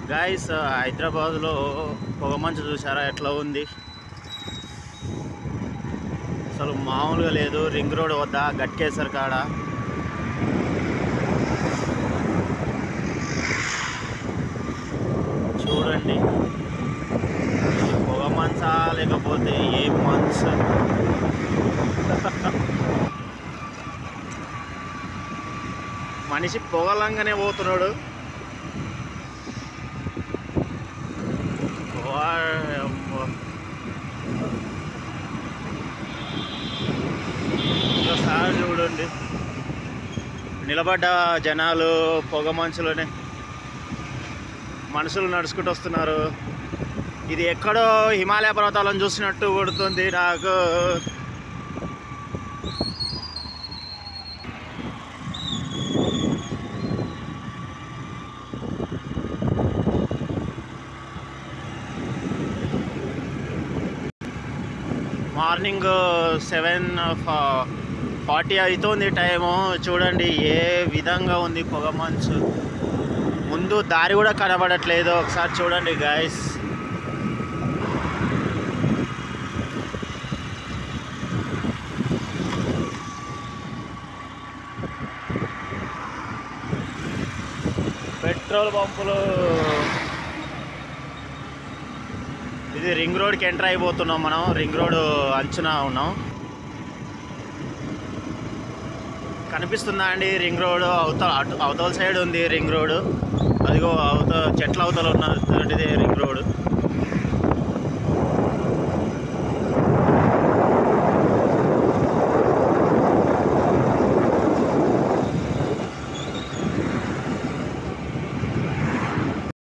Guys హైదరాబాద్లో పొగమంచు చూసారా ఎట్లా ఉంది అసలు మామూలుగా లేదు రింగ్ రోడ్ వద్ద గట్కేసర్ కాడ చూడండి పొగ మంచా లేకపోతే ఏ మంచు మనిషి పొగలంగానే పోతున్నాడు వాయమ్మో. ఒకసారి చూడండి నిలబడ్డ జనాలు పొగ మంచులోనే మనుషులు నడుచుకుంటూ వస్తున్నారు ఇది ఎక్కడో హిమాలయ పర్వతాలను చూసినట్టు కొడుతుంది నాకు మార్నింగ్ సెవెన్ ఫార్టీ అవుతుంది టైము చూడండి ఏ విధంగా ఉంది పొగ మంచు ముందు దారి కూడా కనబడట్లేదు ఒకసారి చూడండి గాయస్ పెట్రోల్ పంపులు ఇది రింగ్ రోడ్కి ఎంటర్ అయిపోతున్నాం మనం రింగ్ రోడ్ అంచున ఉన్నాం కనిపిస్తుందా అండి రింగ్ రోడ్ అవతల అటు అవతల సైడ్ ఉంది రింగ్ రోడ్ అదిగో అవతల చెట్ల అవతల ఉన్నది రింగ్ రోడ్